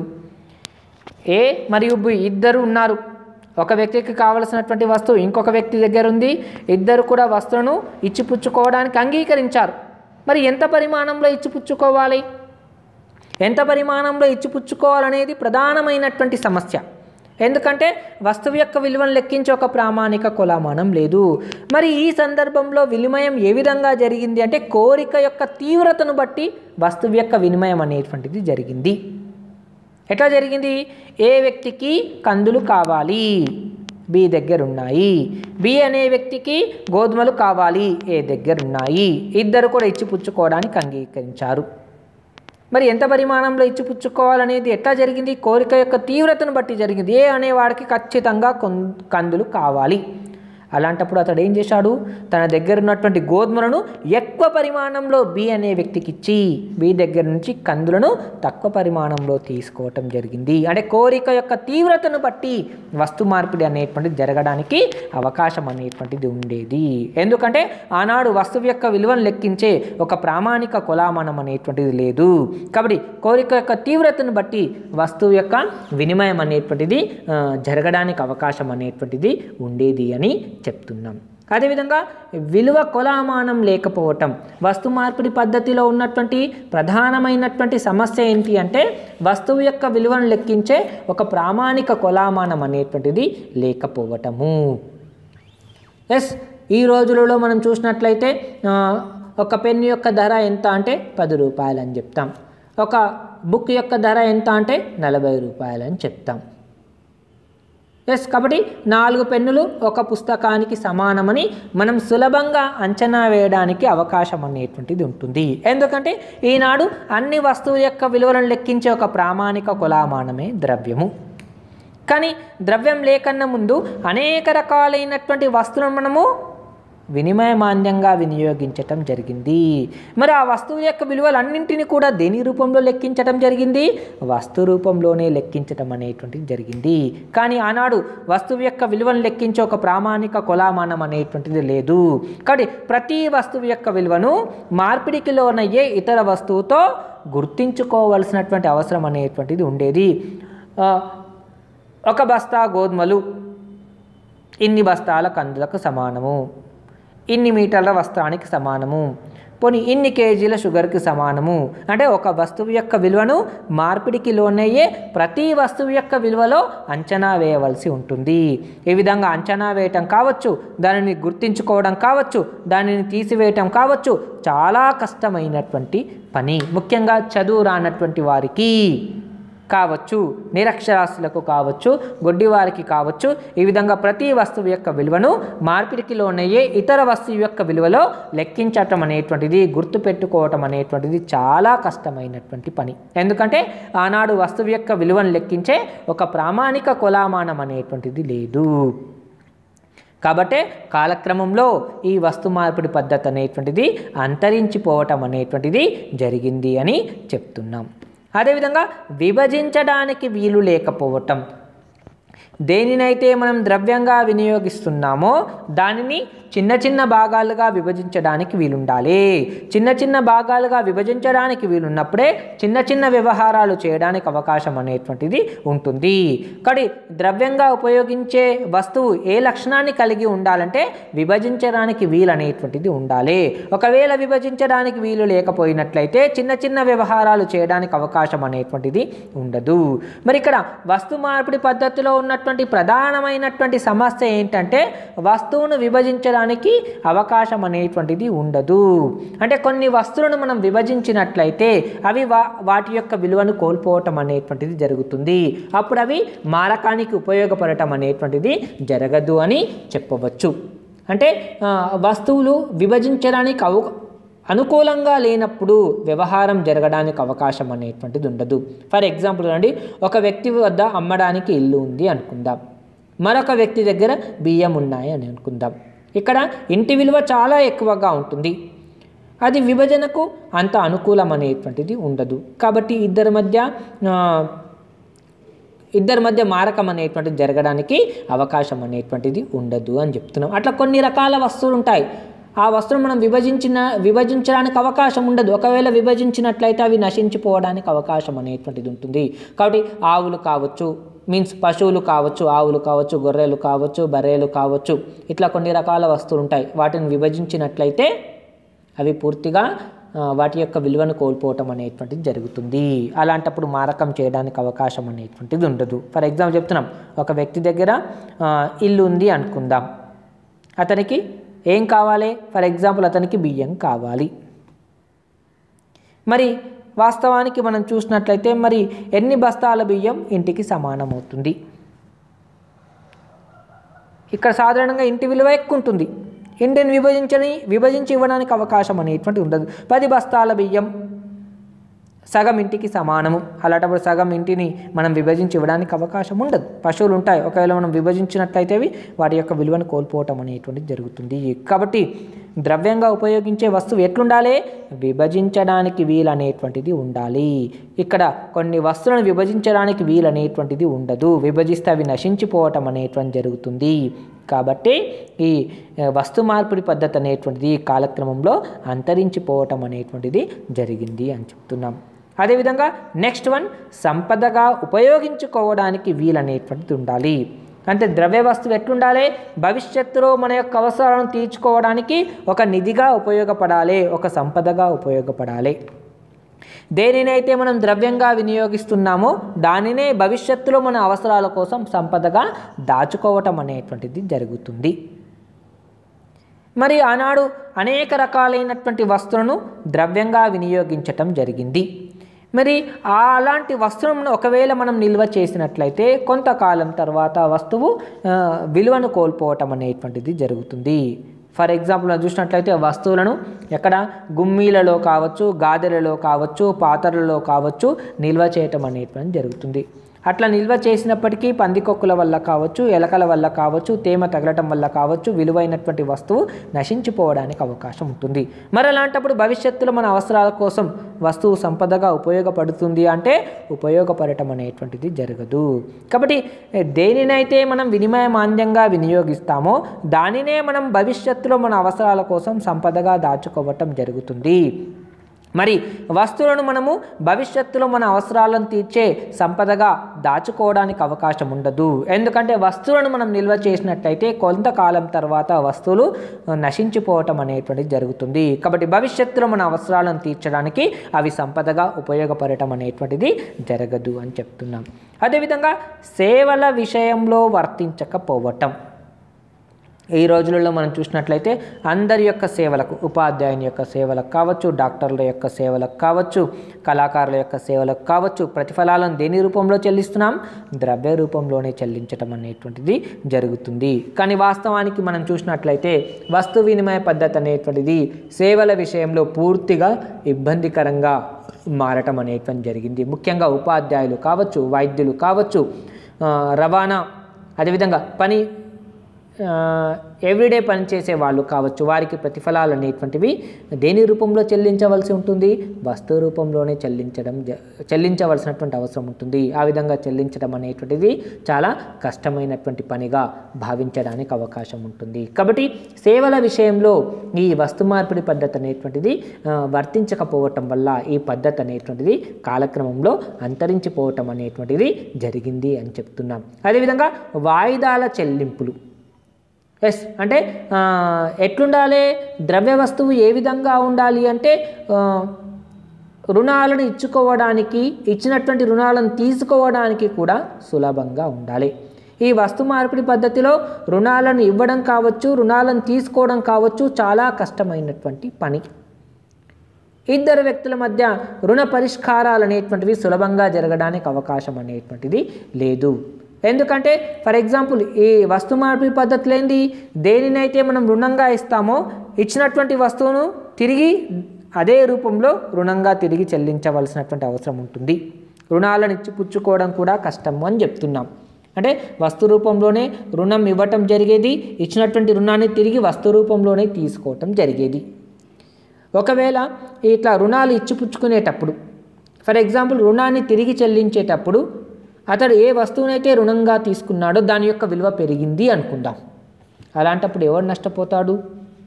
ఏ మరియు బి ఇద్దరు ఉన్నారు ఒక వ్యక్తికి కావలసినటువంటి వస్తువు ఇంకొక వ్యక్తి దగ్గర ఉంది ఇద్దరు కూడా వస్తువును ఇచ్చిపుచ్చుకోవడానికి అంగీకరించారు మరి ఎంత పరిమాణంలో ఇచ్చిపుచ్చుకోవాలి ఎంత పరిమాణంలో ఇచ్చిపుచ్చుకోవాలనేది ప్రధానమైనటువంటి సమస్య ఎందుకంటే వస్తువు యొక్క విలువను లెక్కించే ఒక ప్రామాణిక కొలామానం లేదు మరి ఈ సందర్భంలో వినిమయం ఏ విధంగా జరిగింది అంటే కోరిక యొక్క తీవ్రతను బట్టి వస్తువు యొక్క వినిమయం అనేటువంటిది జరిగింది ఎట్లా జరిగింది ఏ వ్యక్తికి కందులు కావాలి బి దగ్గర ఉన్నాయి బి అనే వ్యక్తికి గోధుమలు కావాలి ఏ దగ్గర ఉన్నాయి ఇద్దరు కూడా ఇచ్చి పుచ్చుకోవడానికి అంగీకరించారు మరి ఎంత పరిమాణంలో ఇచ్చి పుచ్చుకోవాలనేది ఎట్లా జరిగింది కోరిక యొక్క తీవ్రతను బట్టి జరిగింది ఏ అనేవాడికి ఖచ్చితంగా కొన్ కందులు కావాలి అలాంటప్పుడు అతడు ఏం చేశాడు తన దగ్గర ఉన్నటువంటి గోధుమలను ఎక్కువ పరిమాణంలో బి అనే వ్యక్తికి ఇచ్చి బి దగ్గర నుంచి కందులను తక్కువ పరిమాణంలో తీసుకోవటం జరిగింది అంటే కోరిక యొక్క తీవ్రతను బట్టి వస్తు మార్పిడి అనేటువంటిది జరగడానికి అవకాశం అనేటువంటిది ఉండేది ఎందుకంటే ఆనాడు వస్తువు యొక్క విలువను లెక్కించే ఒక ప్రామాణిక కొలామానం అనేటువంటిది లేదు కాబట్టి కోరిక యొక్క తీవ్రతను బట్టి వస్తువు యొక్క వినిమయం అనేటువంటిది ఆ, జరగడానికి అవకాశం అనేటువంటిది ఉండేది అని చెప్తున్నాం అదేవిధంగా విలువ కొలామానం లేకపోవటం వస్తు మార్పిడి పద్ధతిలో ఉన్నటువంటి ప్రధానమైనటువంటి సమస్య ఏంటి అంటే వస్తువు యొక్క విలువను లెక్కించే ఒక ప్రామాణిక కొలామానం అనేటువంటిది లేకపోవటము ఎస్ ఈ రోజులలో మనం చూసినట్లయితే ఆ, ఒక పెన్ యొక్క ధర ఎంత అంటే పది రూపాయలు అని చెప్తాం ఒక బుక్ యొక్క ధర ఎంత అంటే నలభై రూపాయలు అని చెప్తాం ఎస్ కాబట్టి నాలుగు పెన్నులు ఒక పుస్తకానికి సమానమని మనం సులభంగా అంచనా వేయడానికి అవకాశం అనేటువంటిది ఉంటుంది ఎందుకంటే ఈనాడు అన్ని వస్తువుల యొక్క విలువలను లెక్కించే ఒక ప్రామాణిక కొలామానమే ద్రవ్యము కానీ ద్రవ్యం లేకన్నా ముందు అనేక రకాలైనటువంటి వస్తువులను మనము వినిమయ మాన్యంగా వినియోగించటం జరిగింది మరి ఆ వస్తువు యొక్క విలువలన్నింటినీ కూడా దేని రూపంలో లెక్కించటం జరిగింది వస్తు రూపంలోనే లెక్కించటం అనేటువంటిది జరిగింది కానీ ఆనాడు వస్తువు యొక్క విలువను లెక్కించే ఒక ప్రామాణిక కొలామానం అనేటువంటిది లేదు కాబట్టి ప్రతి వస్తువు యొక్క విలువను మార్పిడికి లోనయ్యే ఇతర వస్తువుతో గుర్తించుకోవలసినటువంటి అవసరం అనేటువంటిది ఉండేది ఆ, ఒక బస్తా గోధుమలు ఇన్ని బస్తాల కందులకు సమానము ఇన్ని మీటర్ల వస్త్రానికి సమానము పోనీ ఇన్ని కేజీల షుగర్కి సమానము అంటే ఒక వస్తువు యొక్క విలువను మార్పిడికి లోనయ్యే ప్రతి వస్తువు యొక్క విలువలో అంచనా వేయవలసి ఉంటుంది ఈ విధంగా అంచనా వేయటం కావచ్చు దానిని గుర్తించుకోవడం కావచ్చు దానిని తీసివేయటం కావచ్చు చాలా కష్టమైనటువంటి పని ముఖ్యంగా చదువు రానటువంటి వారికి కావచ్చు నిరక్షరాస్యులకు కావచ్చు గుడ్డివారికి కావచ్చు ఈ విధంగా ప్రతి వస్తువు యొక్క విలువను మార్పిడికి లోనయ్యే ఇతర వస్తువు యొక్క విలువలో లెక్కించటం అనేటువంటిది గుర్తుపెట్టుకోవటం అనేటువంటిది చాలా కష్టమైనటువంటి పని ఎందుకంటే ఆనాడు వస్తువు యొక్క విలువను లెక్కించే ఒక ప్రామాణిక కొలామానం అనేటువంటిది లేదు కాబట్టే కాలక్రమంలో ఈ వస్తు మార్పిడి పద్ధతి అనేటువంటిది అంతరించిపోవటం అనేటువంటిది జరిగింది అని చెప్తున్నాం అదేవిధంగా విభజించడానికి వీలు లేకపోవటం దేనినైతే మనం ద్రవ్యంగా వినియోగిస్తున్నామో దానిని చిన్న చిన్న భాగాలుగా విభజించడానికి వీలుండాలి చిన్న చిన్న భాగాలుగా విభజించడానికి వీలున్నప్పుడే చిన్న చిన్న వ్యవహారాలు చేయడానికి అవకాశం అనేటువంటిది ఉంటుంది కానీ ద్రవ్యంగా ఉపయోగించే వస్తువు ఏ లక్షణాన్ని కలిగి ఉండాలంటే విభజించడానికి వీలు అనేటువంటిది ఉండాలి ఒకవేళ విభజించడానికి వీలు లేకపోయినట్లయితే చిన్న చిన్న వ్యవహారాలు చేయడానికి అవకాశం అనేటువంటిది ఉండదు మరి ఇక్కడ వస్తు మార్పిడి పద్ధతిలో ఉన్నటువంటి ప్రధానమైనటువంటి సమస్య ఏంటంటే వస్తువును విభజించడానికి అవకాశం అనేటువంటిది ఉండదు అంటే కొన్ని వస్తువులను మనం విభజించినట్లయితే అవి వా వాటి యొక్క విలువను కోల్పోవటం అనేటువంటిది జరుగుతుంది అప్పుడు అవి మారకానికి ఉపయోగపడటం అనేటువంటిది జరగదు అని చెప్పవచ్చు అంటే ఆ, వస్తువులు విభజించడానికి అవ అనుకూలంగా లేనప్పుడు వ్యవహారం జరగడానికి అవకాశం అనేటువంటిది ఉండదు ఫర్ ఎగ్జాంపుల్ అండి ఒక వ్యక్తి వద్ద అమ్మడానికి ఇల్లు ఉంది అనుకుందాం మరొక వ్యక్తి దగ్గర బియ్యం ఉన్నాయి అని అనుకుందాం ఇక్కడ ఇంటి విలువ చాలా ఎక్కువగా ఉంటుంది అది విభజనకు అంత అనుకూలం అనేటువంటిది ఉండదు కాబట్టి ఇద్దరి మధ్య ఆ, ఇద్దరి మధ్య మారకం అనేటువంటిది జరగడానికి అవకాశం అనేటువంటిది ఉండదు అని చెప్తున్నాం అట్లా కొన్ని రకాల వస్తువులు ఉంటాయి ఆ వస్తువును మనం విభజించిన విభజించడానికి అవకాశం ఉండదు ఒకవేళ విభజించినట్లయితే అవి నశించిపోవడానికి అవకాశం అనేటువంటిది ఉంటుంది కాబట్టి ఆవులు కావచ్చు మీన్స్ పశువులు కావచ్చు ఆవులు కావచ్చు గొర్రెలు కావచ్చు బర్రెలు కావచ్చు ఇట్లా కొన్ని రకాల వస్తువులు ఉంటాయి వాటిని విభజించినట్లయితే అవి పూర్తిగా ఆ, వాటి యొక్క విలువను కోల్పోవటం అనేటువంటిది జరుగుతుంది అలాంటప్పుడు మారకం చేయడానికి అవకాశం అనేటువంటిది ఉండదు ఫర్ ఎగ్జాంపుల్ చెప్తున్నాం ఒక వ్యక్తి దగ్గర ఆ, ఇల్లు ఉంది అనుకుందాం అతనికి ఏం కావాలి ఫర్ ఎగ్జాంపుల్ అతనికి బియ్యం కావాలి మరి వాస్తవానికి మనం చూసినట్లయితే మరి ఎన్ని బస్తాల బియ్యం ఇంటికి సమానమవుతుంది ఇక్కడ సాధారణంగా ఇంటి విలువ ఎక్కువ ఉంటుంది ఇంటిని విభజించని విభజించి ఇవ్వడానికి అవకాశం అనేటువంటి ఉండదు పది బస్తాల బియ్యం సగం ఇంటికి సమానము అలాంటప్పుడు సగం ఇంటిని మనం విభజించి ఇవ్వడానికి అవకాశం ఉండదు పశువులు ఉంటాయి ఒకవేళ మనం విభజించినట్లయితే అవి వాటి యొక్క విలువను కోల్పోవటం అనేటువంటిది జరుగుతుంది కాబట్టి ద్రవ్యంగా ఉపయోగించే వస్తువు ఎట్లుండాలి విభజించడానికి వీలు అనేటువంటిది ఉండాలి ఇక్కడ కొన్ని వస్తువులను విభజించడానికి వీలు అనేటువంటిది ఉండదు విభజిస్తే అవి నశించిపోవటం అనేటువంటి జరుగుతుంది కాబట్టి ఈ ఆ, వస్తు మార్పిడి పద్ధతి అనేటువంటిది ఈ కాలక్రమంలో అంతరించిపోవటం అనేటువంటిది జరిగింది అని చెప్తున్నాం అదేవిధంగా నెక్స్ట్ వన్ సంపదగా ఉపయోగించుకోవడానికి వీలనేటువంటిది ఉండాలి అంటే ద్రవ్య వస్తువు ఎట్లుండాలి భవిష్యత్తులో మన యొక్క అవసరాలను తీర్చుకోవడానికి ఒక నిధిగా ఉపయోగపడాలి ఒక సంపదగా ఉపయోగపడాలి దేనినైతే మనం ద్రవ్యంగా వినియోగిస్తున్నామో దానినే భవిష్యత్తులో మన అవసరాల కోసం సంపదగా దాచుకోవటం అనేటువంటిది జరుగుతుంది మరి ఆనాడు అనేక రకాలైనటువంటి వస్తువులను ద్రవ్యంగా వినియోగించటం జరిగింది మరి ఆ అలాంటి వస్తువును ఒకవేళ మనం నిల్వ చేసినట్లయితే కొంతకాలం తర్వాత ఆ వస్తువు ఆ, విలువను కోల్పోవటం అనేటువంటిది జరుగుతుంది ఫర్ ఎగ్జాంపుల్ మనం చూసినట్లయితే వస్తువులను ఎక్కడ గుమ్మీలలో కావచ్చు గాదెలలో కావచ్చు పాత్రలలో కావచ్చు నిల్వ చేయటం అనేటువంటి జరుగుతుంది అట్లా నిల్వ చేసినప్పటికీ పందికొక్కుల వల్ల కావచ్చు ఎలకల వల్ల కావచ్చు తేమ తగలటం వల్ల కావచ్చు విలువైనటువంటి వస్తువు నశించిపోవడానికి అవకాశం ఉంటుంది మరి అలాంటప్పుడు భవిష్యత్తులో మన అవసరాల కోసం వస్తువు సంపదగా ఉపయోగపడుతుంది అంటే ఉపయోగపడటం అనేటువంటిది జరగదు కాబట్టి ఏ, దేనినైతే మనం వినిమయ మాంద్యంగా వినియోగిస్తామో దానినే మనం భవిష్యత్తులో మన అవసరాల కోసం సంపదగా దాచుకోవటం జరుగుతుంది మరి వస్తువులను మనము భవిష్యత్తులో మన అవసరాలను తీర్చే సంపదగా దాచుకోవడానికి అవకాశం ఉండదు ఎందుకంటే వస్తువులను మనం నిల్వ చేసినట్లయితే కొంతకాలం తర్వాత వస్తువులు ఆ, నశించిపోవటం అనేటువంటిది జరుగుతుంది కాబట్టి భవిష్యత్తులో మన అవసరాలను తీర్చడానికి అవి సంపదగా ఉపయోగపడటం అనేటువంటిది జరగదు అని చెప్తున్నాం అదేవిధంగా సేవల విషయంలో వర్తించకపోవటం ఈ రోజులలో మనం చూసినట్లయితే అందరి యొక్క సేవలకు ఉపాధ్యాయుని యొక్క సేవలకు కావచ్చు డాక్టర్ల యొక్క సేవలకు కావచ్చు కళాకారుల యొక్క సేవలకు కావచ్చు ప్రతిఫలాలను దేని రూపంలో చెల్లిస్తున్నాం ద్రవ్య రూపంలోనే చెల్లించటం అనేటువంటిది జరుగుతుంది కానీ వాస్తవానికి మనం చూసినట్లయితే వస్తు వినిమయ పద్ధతి అనేటువంటిది సేవల విషయంలో పూర్తిగా ఇబ్బందికరంగా మారటం అనేటువంటి జరిగింది ముఖ్యంగా ఉపాధ్యాయులు కావచ్చు వైద్యులు కావచ్చు ఆ, రవాణా అదేవిధంగా పని ఎవ్రీడే పనిచేసే వాళ్ళు కావచ్చు వారికి ప్రతిఫలాలు అనేటువంటివి దేని రూపంలో చెల్లించవలసి ఉంటుంది వస్తువు రూపంలోనే చెల్లించడం జ- చెల్లించవలసినటువంటి అవసరం ఉంటుంది ఆ విధంగా చెల్లించడం అనేటువంటిది చాలా కష్టమైనటువంటి పనిగా భావించడానికి అవకాశం ఉంటుంది కాబట్టి సేవల విషయంలో ఈ వస్తు మార్పిడి పద్ధతి అనేటువంటిది ఆ, వర్తించకపోవటం వల్ల ఈ పద్ధతి అనేటువంటిది కాలక్రమంలో అంతరించిపోవటం అనేటువంటిది జరిగింది అని చెప్తున్నాం అదేవిధంగా వాయిదాల చెల్లింపులు ఎస్ అంటే ఆ, ఎట్లుండాలి ద్రవ్య వస్తువు ఏ విధంగా ఉండాలి అంటే ఆ, రుణాలను ఇచ్చుకోవడానికి ఇచ్చినటువంటి రుణాలను తీసుకోవడానికి కూడా సులభంగా ఉండాలి ఈ వస్తు మార్పిడి పద్ధతిలో రుణాలను ఇవ్వడం కావచ్చు రుణాలను తీసుకోవడం కావచ్చు చాలా కష్టమైనటువంటి పని ఇద్దరు వ్యక్తుల మధ్య రుణ పరిష్కారాలు అనేటువంటివి సులభంగా జరగడానికి అవకాశం అనేటువంటిది లేదు ఎందుకంటే ఫర్ ఎగ్జాంపుల్ ఈ వస్తు మార్పిడి పద్ధతులు ఏంది దేనినైతే మనం రుణంగా ఇస్తామో ఇచ్చినటువంటి వస్తువును తిరిగి అదే రూపంలో రుణంగా తిరిగి చెల్లించవలసినటువంటి అవసరం ఉంటుంది రుణాలను ఇచ్చి పుచ్చుకోవడం కూడా కష్టం అని చెప్తున్నాం అంటే వస్తు రూపంలోనే రుణం ఇవ్వటం జరిగేది ఇచ్చినటువంటి రుణాన్ని తిరిగి వస్తు రూపంలోనే తీసుకోవటం జరిగేది ఒకవేళ ఇట్లా రుణాలు ఇచ్చిపుచ్చుకునేటప్పుడు ఫర్ ఎగ్జాంపుల్ రుణాన్ని తిరిగి చెల్లించేటప్పుడు అతడు ఏ వస్తువునైతే రుణంగా తీసుకున్నాడో దాని యొక్క విలువ పెరిగింది అనుకుందాం అలాంటప్పుడు ఎవరు నష్టపోతాడు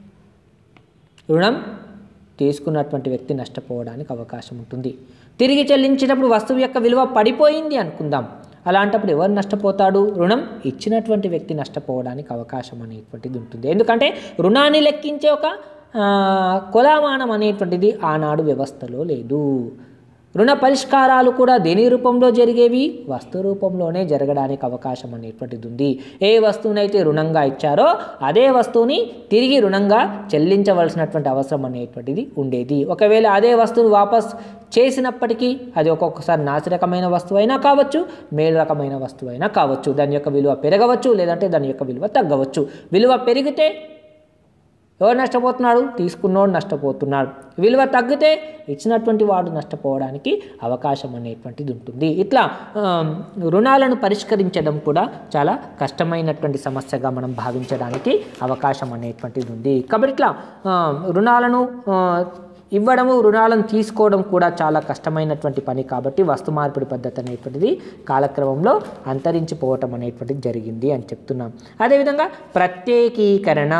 రుణం తీసుకున్నటువంటి వ్యక్తి నష్టపోవడానికి అవకాశం ఉంటుంది తిరిగి చెల్లించేటప్పుడు వస్తువు యొక్క విలువ పడిపోయింది అనుకుందాం అలాంటప్పుడు ఎవరు నష్టపోతాడు రుణం ఇచ్చినటువంటి వ్యక్తి నష్టపోవడానికి అవకాశం అనేటువంటిది ఉంటుంది ఎందుకంటే రుణాన్ని లెక్కించే ఒక ఆ, కొలామానం అనేటువంటిది ఆనాడు వ్యవస్థలో లేదు రుణ పరిష్కారాలు కూడా దేని రూపంలో జరిగేవి వస్తు రూపంలోనే జరగడానికి అవకాశం అనేటువంటిది ఉంది ఏ వస్తువునైతే రుణంగా ఇచ్చారో అదే వస్తువుని తిరిగి రుణంగా చెల్లించవలసినటువంటి అవసరం అనేటువంటిది ఉండేది ఒకవేళ అదే వస్తువును వాపస్ చేసినప్పటికీ అది ఒక్కొక్కసారి నాసి రకమైన వస్తువు అయినా కావచ్చు మేలు రకమైన వస్తువు అయినా కావచ్చు దాని యొక్క విలువ పెరగవచ్చు లేదంటే దాని యొక్క విలువ తగ్గవచ్చు విలువ పెరిగితే ఎవరు నష్టపోతున్నాడు తీసుకున్నోడు నష్టపోతున్నాడు విలువ తగ్గితే ఇచ్చినటువంటి వాడు నష్టపోవడానికి అవకాశం అనేటువంటిది ఉంటుంది ఇట్లా ఆ, రుణాలను పరిష్కరించడం కూడా చాలా కష్టమైనటువంటి సమస్యగా మనం భావించడానికి అవకాశం అనేటువంటిది ఉంది కాబట్టి ఇట్లా ఆ, రుణాలను ఆ, ఇవ్వడము రుణాలను తీసుకోవడం కూడా చాలా కష్టమైనటువంటి పని కాబట్టి వస్తు మార్పిడి పద్ధతి అనేటువంటిది కాలక్రమంలో అంతరించిపోవటం అనేటువంటిది జరిగింది అని చెప్తున్నాం అదేవిధంగా ప్రత్యేకీకరణ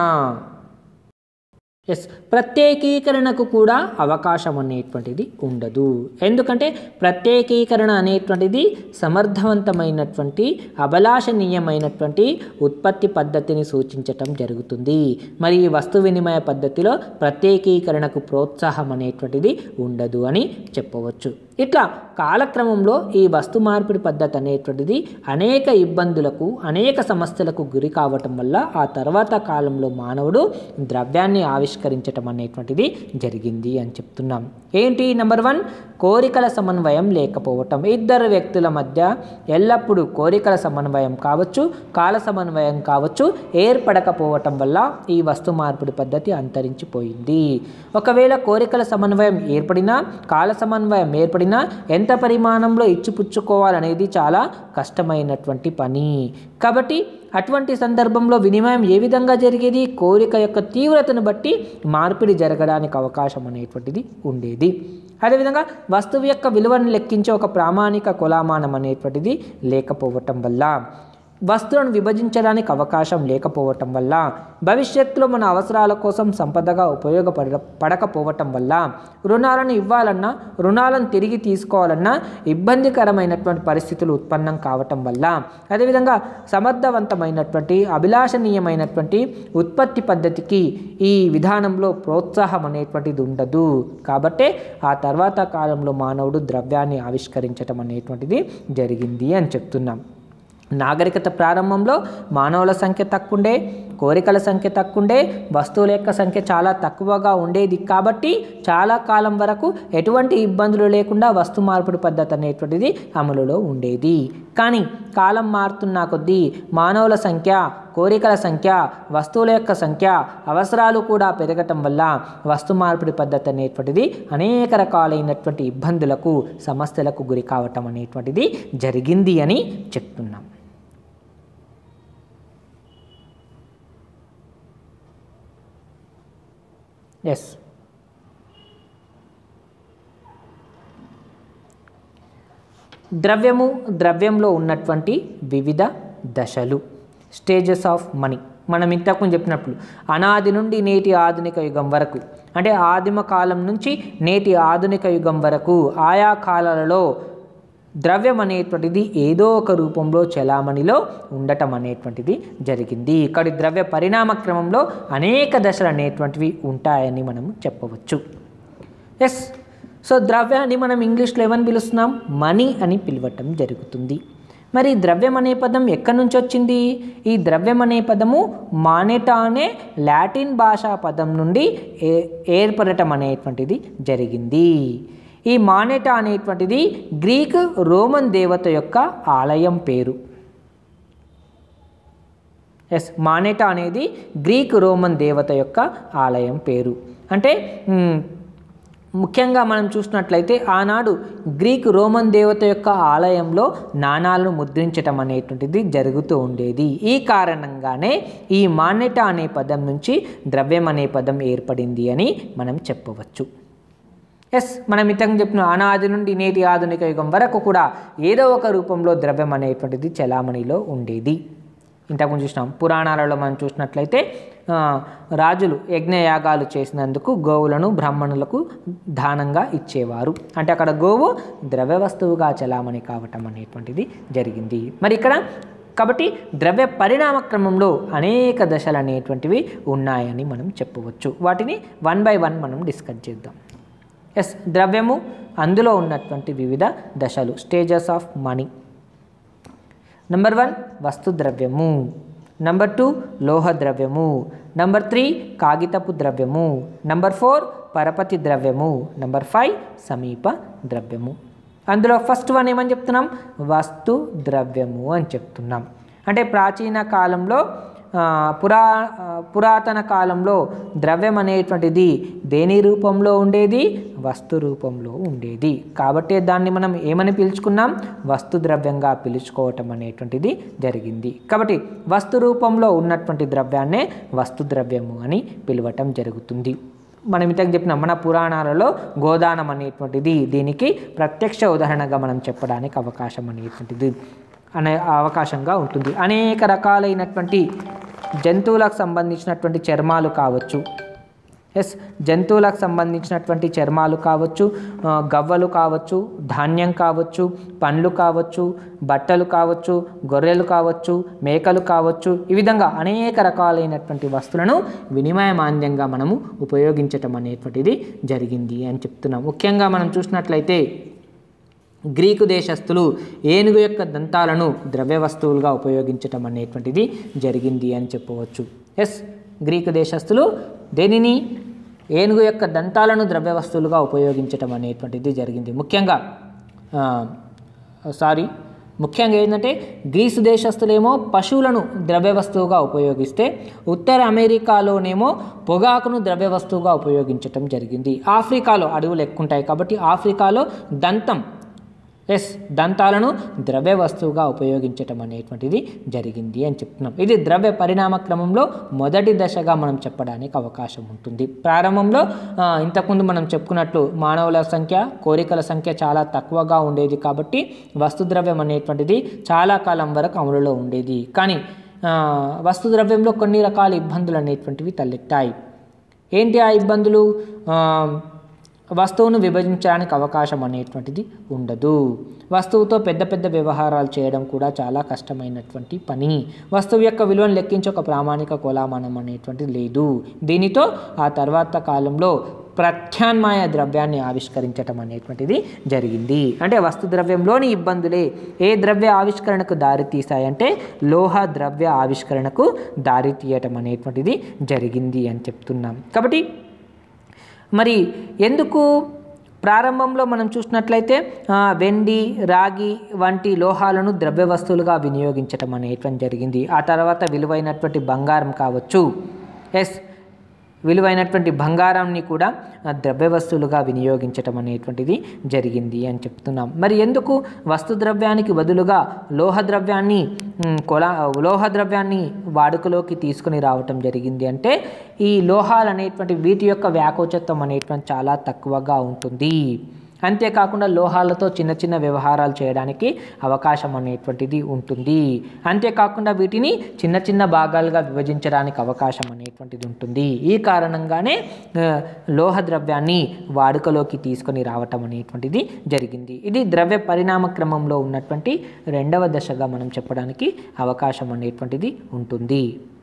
ఎస్ ప్రత్యేకీకరణకు కూడా అవకాశం అనేటువంటిది ఉండదు ఎందుకంటే ప్రత్యేకీకరణ అనేటువంటిది సమర్థవంతమైనటువంటి అభిలాషణీయమైనటువంటి ఉత్పత్తి పద్ధతిని సూచించటం జరుగుతుంది మరి ఈ వస్తు వినిమయ పద్ధతిలో ప్రత్యేకీకరణకు ప్రోత్సాహం అనేటువంటిది ఉండదు అని చెప్పవచ్చు ఇట్లా కాలక్రమంలో ఈ వస్తు మార్పిడి పద్ధతి అనేటువంటిది అనేక ఇబ్బందులకు అనేక సమస్యలకు గురి కావటం వల్ల ఆ తర్వాత కాలంలో మానవుడు ద్రవ్యాన్ని ఆవిష్కరించటం అనేటువంటిది జరిగింది అని చెప్తున్నాం ఏంటి నెంబర్ వన్ కోరికల సమన్వయం లేకపోవటం ఇద్దరు వ్యక్తుల మధ్య ఎల్లప్పుడూ కోరికల సమన్వయం కావచ్చు కాల సమన్వయం కావచ్చు ఏర్పడకపోవటం వల్ల ఈ వస్తు మార్పిడి పద్ధతి అంతరించిపోయింది ఒకవేళ కోరికల సమన్వయం ఏర్పడినా కాల సమన్వయం ఏర్పడినా ఎంత పరిమాణంలో ఇచ్చిపుచ్చుకోవాలనేది చాలా కష్టమైనటువంటి పని కాబట్టి అటువంటి సందర్భంలో వినిమయం ఏ విధంగా జరిగేది కోరిక యొక్క తీవ్రతను బట్టి మార్పిడి జరగడానికి అవకాశం అనేటువంటిది ఉండేది అదేవిధంగా వస్తువు యొక్క విలువను లెక్కించే ఒక ప్రామాణిక కొలామానం అనేటువంటిది లేకపోవటం వల్ల వస్తువులను విభజించడానికి అవకాశం లేకపోవటం వల్ల భవిష్యత్తులో మన అవసరాల కోసం సంపదగా ఉపయోగపడ పడకపోవటం వల్ల రుణాలను ఇవ్వాలన్నా రుణాలను తిరిగి తీసుకోవాలన్నా ఇబ్బందికరమైనటువంటి పరిస్థితులు ఉత్పన్నం కావటం వల్ల అదేవిధంగా సమర్థవంతమైనటువంటి అభిలాషణీయమైనటువంటి ఉత్పత్తి పద్ధతికి ఈ విధానంలో ప్రోత్సాహం అనేటువంటిది ఉండదు కాబట్టే ఆ తర్వాత కాలంలో మానవుడు ద్రవ్యాన్ని ఆవిష్కరించటం అనేటువంటిది జరిగింది అని చెప్తున్నాం నాగరికత ప్రారంభంలో మానవుల సంఖ్య తక్కువండే కోరికల సంఖ్య తక్కువండే వస్తువుల యొక్క సంఖ్య చాలా తక్కువగా ఉండేది కాబట్టి చాలా కాలం వరకు ఎటువంటి ఇబ్బందులు లేకుండా వస్తు మార్పిడి పద్ధతి అనేటువంటిది అమలులో ఉండేది కానీ కాలం మారుతున్న కొద్దీ మానవుల సంఖ్య కోరికల సంఖ్య వస్తువుల యొక్క సంఖ్య అవసరాలు కూడా పెరగటం వల్ల వస్తు మార్పిడి పద్ధతి అనేటువంటిది అనేక రకాలైనటువంటి ఇబ్బందులకు సమస్యలకు గురి కావటం అనేటువంటిది జరిగింది అని చెప్తున్నాం ఎస్ ద్రవ్యము ద్రవ్యంలో ఉన్నటువంటి వివిధ దశలు స్టేజెస్ ఆఫ్ మనీ మనం ఇంతకుముందు చెప్పినప్పుడు అనాది నుండి నేటి ఆధునిక యుగం వరకు అంటే ఆదిమ కాలం నుంచి నేటి ఆధునిక యుగం వరకు ఆయా కాలాలలో ద్రవ్యం అనేటువంటిది ఏదో ఒక రూపంలో చలామణిలో ఉండటం అనేటువంటిది జరిగింది ఇక్కడి ద్రవ్య పరిణామ క్రమంలో అనేక దశలు అనేటువంటివి ఉంటాయని మనం చెప్పవచ్చు ఎస్ సో ద్రవ్యాన్ని మనం ఇంగ్లీష్లో ఏమని పిలుస్తున్నాం మనీ అని పిలవటం జరుగుతుంది మరి ద్రవ్యం అనే పదం ఎక్కడి నుంచి వచ్చింది ఈ ద్రవ్యం అనే పదము మానెటా అనే లాటిన్ భాషా పదం నుండి ఏ ఏర్పడటం అనేటువంటిది జరిగింది ఈ మానెటా అనేటువంటిది గ్రీక్ రోమన్ దేవత యొక్క ఆలయం పేరు ఎస్ మానెటా అనేది గ్రీక్ రోమన్ దేవత యొక్క ఆలయం పేరు అంటే మ్, ముఖ్యంగా మనం చూసినట్లయితే ఆనాడు గ్రీక్ రోమన్ దేవత యొక్క ఆలయంలో నాణాలను ముద్రించటం అనేటువంటిది జరుగుతూ ఉండేది ఈ కారణంగానే ఈ మాన్యట అనే పదం నుంచి ద్రవ్యం అనే పదం ఏర్పడింది అని మనం చెప్పవచ్చు ఎస్ మనం ఇతను చెప్పిన అనాది నుండి నేటి ఆధునిక యుగం వరకు కూడా ఏదో ఒక రూపంలో ద్రవ్యం అనేటువంటిది చలామణిలో ఉండేది ఇంతకుముందు చూసినాం పురాణాలలో మనం చూసినట్లయితే ఆ, రాజులు యజ్ఞయాగాలు చేసినందుకు గోవులను బ్రాహ్మణులకు దానంగా ఇచ్చేవారు అంటే అక్కడ గోవు ద్రవ్య వస్తువుగా చలామణి కావటం అనేటువంటిది జరిగింది మరి ఇక్కడ కాబట్టి ద్రవ్య పరిణామ క్రమంలో అనేక దశలు అనేటువంటివి ఉన్నాయని మనం చెప్పవచ్చు వాటిని వన్ బై వన్ మనం డిస్కస్ చేద్దాం ఎస్ ద్రవ్యము అందులో ఉన్నటువంటి వివిధ దశలు stages of money number one వస్తు ద్రవ్యము నంబర్ టూ లోహ ద్రవ్యము నంబర్ త్రీ కాగితపు ద్రవ్యము నంబర్ ఫోర్ పరపతి ద్రవ్యము నంబర్ ఫైవ్ సమీప ద్రవ్యము అందులో ఫస్ట్ వన్ ఏమని చెప్తున్నాం వస్తు ద్రవ్యము అని చెప్తున్నాం అంటే ప్రాచీన కాలంలో ఆ, పురా ఆ, పురాతన కాలంలో ద్రవ్యం అనేటువంటిది దేని రూపంలో ఉండేది వస్తు రూపంలో ఉండేది కాబట్టి దాన్ని మనం ఏమని పిలుచుకున్నాం వస్తు ద్రవ్యంగా పిలుచుకోవటం అనేటువంటిది జరిగింది కాబట్టి వస్తు రూపంలో ఉన్నటువంటి ద్రవ్యాన్నే వస్తు ద్రవ్యము అని పిలవటం జరుగుతుంది మనం ఇంతకు చెప్పిన మన పురాణాలలో గోదానం అనేటువంటిది దీనికి ప్రత్యక్ష ఉదాహరణగా మనం చెప్పడానికి అవకాశం అనేటువంటిది అనే అవకాశంగా ఉంటుంది అనేక రకాలైనటువంటి జంతువులకు సంబంధించినటువంటి చర్మాలు కావచ్చు ఎస్ జంతువులకు సంబంధించినటువంటి చర్మాలు కావచ్చు ఆ, గవ్వలు కావచ్చు ధాన్యం కావచ్చు పండ్లు కావచ్చు బట్టలు కావచ్చు గొర్రెలు కావచ్చు మేకలు కావచ్చు ఈ విధంగా అనేక రకాలైనటువంటి వస్తువులను వినిమయ మాంద్యంగా మనము ఉపయోగించటం అనేటువంటిది జరిగింది అని చెప్తున్నాం ముఖ్యంగా మనం చూసినట్లయితే గ్రీకు దేశస్థులు ఏనుగు యొక్క దంతాలను ద్రవ్య వస్తువులుగా ఉపయోగించటం అనేటువంటిది జరిగింది అని చెప్పవచ్చు ఎస్ గ్రీకు దేశస్థులు దేనిని ఏనుగు యొక్క దంతాలను ద్రవ్య వస్తువులుగా ఉపయోగించటం అనేటువంటిది జరిగింది ముఖ్యంగా ఆ, సారీ ముఖ్యంగా ఏంటంటే గ్రీసు దేశస్తులేమో పశువులను ద్రవ్య వస్తువుగా ఉపయోగిస్తే ఉత్తర అమెరికాలోనేమో పొగాకును ద్రవ్య వస్తువుగా ఉపయోగించటం జరిగింది ఆఫ్రికాలో అడవులు ఎక్కువ ఉంటాయి కాబట్టి ఆఫ్రికాలో దంతం ఎస్ దంతాలను ద్రవ్య వస్తువుగా ఉపయోగించటం అనేటువంటిది జరిగింది అని చెప్తున్నాం ఇది ద్రవ్య పరిణామ క్రమంలో మొదటి దశగా మనం చెప్పడానికి అవకాశం ఉంటుంది ప్రారంభంలో ఆ, ఇంతకుముందు మనం చెప్పుకున్నట్లు మానవుల సంఖ్య కోరికల సంఖ్య చాలా తక్కువగా ఉండేది కాబట్టి వస్తుద్రవ్యం అనేటువంటిది చాలా కాలం వరకు అమలులో ఉండేది కానీ ఆ, వస్తుద్రవ్యంలో కొన్ని రకాల ఇబ్బందులు అనేటువంటివి తలెత్తాయి ఏంటి ఆ ఇబ్బందులు ఆ, వస్తువును విభజించడానికి అవకాశం అనేటువంటిది ఉండదు వస్తువుతో పెద్ద పెద్ద వ్యవహారాలు చేయడం కూడా చాలా కష్టమైనటువంటి పని వస్తువు యొక్క విలువను లెక్కించే ఒక ప్రామాణిక కొలామానం అనేటువంటిది లేదు దీనితో ఆ తర్వాత కాలంలో ప్రత్యామ్నాయ ద్రవ్యాన్ని ఆవిష్కరించటం అనేటువంటిది జరిగింది అంటే వస్తు ద్రవ్యంలోని ఇబ్బందులే ఏ ద్రవ్య ఆవిష్కరణకు దారి తీసాయంటే లోహ ద్రవ్య ఆవిష్కరణకు దారి తీయటం అనేటువంటిది జరిగింది అని చెప్తున్నాం కాబట్టి మరి ఎందుకు ప్రారంభంలో మనం చూసినట్లయితే ఆ, వెండి రాగి వంటి లోహాలను ద్రవ్య వస్తువులుగా వినియోగించటం అనేటువంటి జరిగింది ఆ తర్వాత విలువైనటువంటి బంగారం కావచ్చు ఎస్ విలువైనటువంటి బంగారాన్ని కూడా ఆ, ద్రవ్య వస్తువులుగా వినియోగించటం అనేటువంటిది జరిగింది అని చెప్తున్నాం మరి ఎందుకు వస్తు ద్రవ్యానికి బదులుగా లోహ ద్రవ్యాన్ని ఉమ్, కొలా లోహ ద్రవ్యాన్ని వాడుకలోకి తీసుకుని రావటం జరిగింది అంటే ఈ లోహాలు అనేటువంటి వీటి యొక్క వ్యాకోచత్వం అనేటువంటి చాలా తక్కువగా ఉంటుంది అంతేకాకుండా లోహాలతో చిన్న చిన్న వ్యవహారాలు చేయడానికి అవకాశం అనేటువంటిది ఉంటుంది అంతేకాకుండా వీటిని చిన్న చిన్న భాగాలుగా విభజించడానికి అవకాశం అనేటువంటిది ఉంటుంది ఈ కారణంగానే ఆ, లోహ ద్రవ్యాన్ని వాడుకలోకి తీసుకొని రావటం అనేటువంటిది జరిగింది ఇది ద్రవ్య పరిణామ క్రమంలో ఉన్నటువంటి రెండవ దశగా మనం చెప్పడానికి అవకాశం అనేటువంటిది ఉంటుంది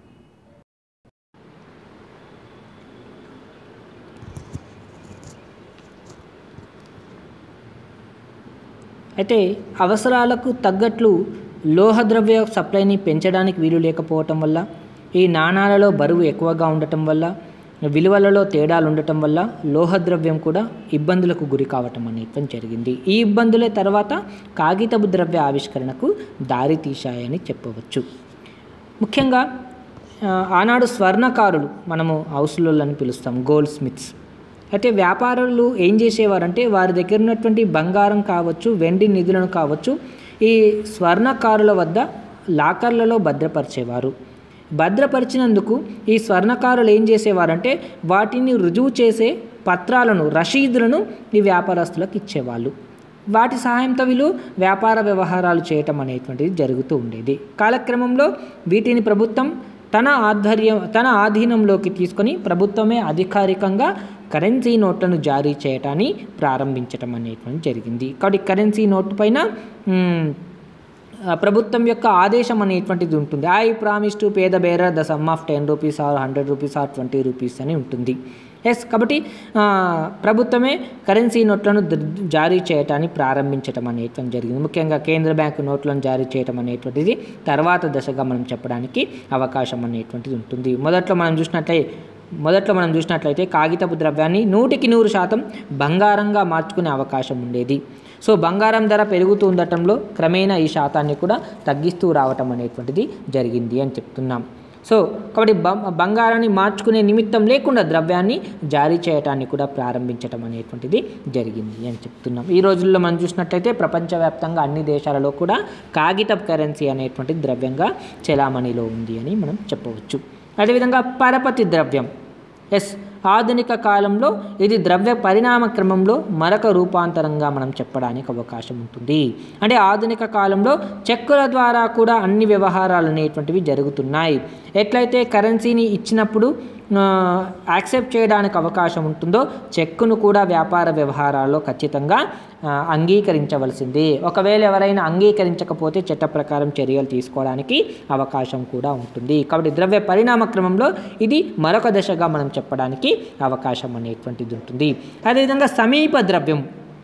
అయితే అవసరాలకు తగ్గట్లు లోహ ద్రవ్య సప్లైని పెంచడానికి వీలు లేకపోవటం వల్ల ఈ నాణాలలో బరువు ఎక్కువగా ఉండటం వల్ల విలువలలో తేడాలు ఉండటం వల్ల లోహ ద్రవ్యం కూడా ఇబ్బందులకు గురి కావటం అనేటువంటి జరిగింది ఈ ఇబ్బందులే తర్వాత కాగితపు ద్రవ్య ఆవిష్కరణకు దారి తీశాయని చెప్పవచ్చు ముఖ్యంగా ఆ, ఆనాడు స్వర్ణకారులు మనము హౌస్లలో అని పిలుస్తాం గోల్డ్ స్మిత్స్ అయితే వ్యాపారులు ఏం చేసేవారంటే వారి దగ్గర ఉన్నటువంటి బంగారం కావచ్చు వెండి నిధులను కావచ్చు ఈ స్వర్ణకారుల వద్ద లాకర్లలో భద్రపరిచేవారు భద్రపరిచినందుకు ఈ స్వర్ణకారులు ఏం చేసేవారంటే వాటిని రుజువు చేసే పత్రాలను రషీదులను ఈ వ్యాపారస్తులకు ఇచ్చేవాళ్ళు వాటి సహాయంతో వీళ్ళు వ్యాపార వ్యవహారాలు చేయటం అనేటువంటిది జరుగుతూ ఉండేది కాలక్రమంలో వీటిని ప్రభుత్వం తన ఆధ్వర్యం తన ఆధీనంలోకి తీసుకొని ప్రభుత్వమే అధికారికంగా కరెన్సీ నోట్లను జారీ చేయటాన్ని ప్రారంభించటం అనేటువంటి జరిగింది కాబట్టి కరెన్సీ నోటు పైన మ్, ఆ, ప్రభుత్వం యొక్క ఆదేశం అనేటువంటిది ఉంటుంది I promise to pay the bearer the sum of ten rupees or hundred rupees or twenty rupees అని ఉంటుంది ఎస్ కాబట్టి ఆ, ప్రభుత్వమే కరెన్సీ నోట్లను ద- జారీ చేయటాన్ని ప్రారంభించటం అనేటువంటి జరిగింది ముఖ్యంగా కేంద్ర బ్యాంకు నోట్లను జారీ చేయటం అనేటువంటిది తర్వాత దశగా మనం చెప్పడానికి అవకాశం అనేటువంటిది ఉంటుంది మొదట్లో మనం చూసినట్లయితే మొదట్లో మనం చూసినట్లయితే కాగితపు ద్రవ్యాన్ని నూటికి నూరు శాతం బంగారంగా మార్చుకునే అవకాశం ఉండేది సో బంగారం ధర పెరుగుతూ ఉండటంలో క్రమేణా ఈ శాతాన్ని కూడా తగ్గిస్తూ రావటం అనేటువంటిది జరిగింది అని చెప్తున్నాం సో కాబట్టి బ- బంగారాన్ని మార్చుకునే నిమిత్తం లేకుండా ద్రవ్యాన్ని జారీ చేయటాన్ని కూడా ప్రారంభించటం అనేటువంటిది జరిగింది అని చెప్తున్నాం ఈ రోజుల్లో మనం చూసినట్లయితే ప్రపంచవ్యాప్తంగా అన్ని దేశాలలో కూడా కాగితపు కరెన్సీ అనేటువంటి ద్రవ్యంగా చెలామణిలో ఉంది అని మనం చెప్పవచ్చు అదేవిధంగా పరపతి ద్రవ్యం ఎస్ ఆధునిక కాలంలో ఇది ద్రవ్య పరిణామ క్రమంలో మరొక రూపాంతరంగా మనం చెప్పడానికి అవకాశం ఉంటుంది అంటే ఆధునిక కాలంలో చెక్కుల ద్వారా కూడా అన్ని వ్యవహారాలు అనేటువంటివి జరుగుతున్నాయి ఎట్లయితే కరెన్సీని ఇచ్చినప్పుడు ఆ, యాక్సెప్ట్ చేయడానికి అవకాశం ఉంటుందో చెక్కును కూడా వ్యాపార వ్యవహారాల్లో ఖచ్చితంగా ఆ, అంగీకరించవలసిందే ఒకవేళ ఎవరైనా అంగీకరించకపోతే చట్ట ప్రకారం చర్యలు తీసుకోవడానికి అవకాశం కూడా ఉంటుంది కాబట్టి ద్రవ్య పరిణామ క్రమంలో ఇది మరొక దశగా మనం చెప్పడానికి అవకాశం అనేటువంటిది ఉంటుంది అదేవిధంగా సమీప ద్రవ్యం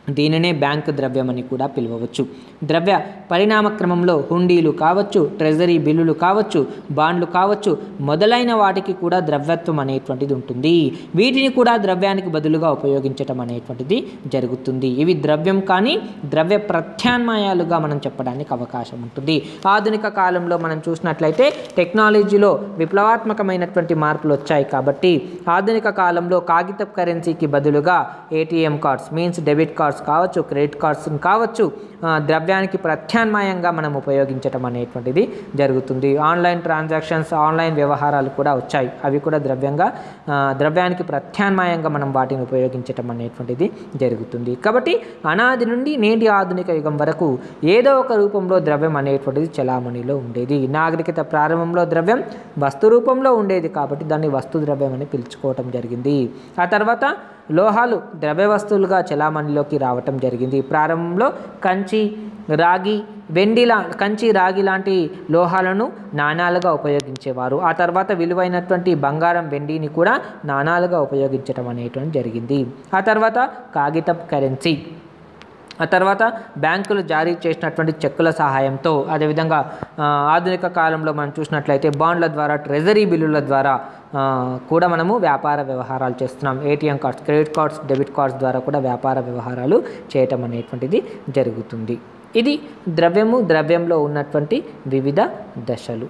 దీనినే బ్యాంక్ ద్రవ్యం అని కూడా పిలువవచ్చు ద్రవ్య పరిణామ క్రమంలో హుండీలు కావచ్చు ట్రెజరీ బిల్లులు కావచ్చు బాండ్లు కావచ్చు మొదలైన వాటికి కూడా ద్రవ్యత్వం అనేటువంటిది ఉంటుంది వీటిని కూడా ద్రవ్యానికి బదులుగా ఉపయోగించటం అనేటువంటిది జరుగుతుంది ఇవి ద్రవ్యం కానీ ద్రవ్య ప్రత్యామ్నాయాలుగా మనం చెప్పడానికి అవకాశం ఉంటుంది ఆధునిక కాలంలో మనం చూసినట్లయితే టెక్నాలజీలో విప్లవాత్మకమైనటువంటి మార్పులు వచ్చాయి కాబట్టి ఆధునిక కాలంలో కాగిత కరెన్సీకి బదులుగా ATM cards means debit cards కావచ్చు క్రెడిట్ కార్డ్స్ కావచ్చు ఆ, ద్రవ్యానికి ప్రత్యామ్నాయంగా మనం ఉపయోగించటం అనేటువంటిది జరుగుతుంది ఆన్లైన్ ట్రాన్సాక్షన్స్ ఆన్లైన్ వ్యవహారాలు కూడా వచ్చాయి అవి కూడా ద్రవ్యంగా ఆ, ద్రవ్యానికి ప్రత్యామ్నాయంగా మనం వాటిని ఉపయోగించటం అనేటువంటిది జరుగుతుంది కాబట్టి అనాది నుండి నేటి ఆధునిక యుగం వరకు ఏదో ఒక రూపంలో ద్రవ్యం అనేటువంటిది చలామణిలో ఉండేది నాగరికత ప్రారంభంలో ద్రవ్యం వస్తు రూపంలో ఉండేది కాబట్టి దాన్ని వస్తు ద్రవ్యం అని పిలుచుకోవటం జరిగింది ఆ తర్వాత లోహాలు ద్రవ్య వస్తువులుగా చలామణిలోకి రావటం జరిగింది ప్రారంభంలో కంచి రాగి వెండి లా కంచి రాగి లాంటి లోహాలను నాణాలుగా ఉపయోగించేవారు ఆ తర్వాత విలువైనటువంటి బంగారం వెండిని కూడా నాణాలుగా ఉపయోగించడం అనేటువంటి జరిగింది ఆ తర్వాత కాగితం కరెన్సీ ఆ తర్వాత బ్యాంకులు జారీ చేసినటువంటి చెక్కుల సహాయంతో అదేవిధంగా ఆ, ఆధునిక కాలంలో మనం చూసినట్లయితే బాండ్ల ద్వారా ట్రెజరీ బిల్లుల ద్వారా ఆ, కూడా మనము వ్యాపార వ్యవహారాలు చేస్తున్నాం ATM cards credit cards debit cards ద్వారా కూడా వ్యాపార వ్యవహారాలు చేయటం అనేటువంటిది జరుగుతుంది ఇది ద్రవ్యము ద్రవ్యంలో ఉన్నటువంటి వివిధ దశలు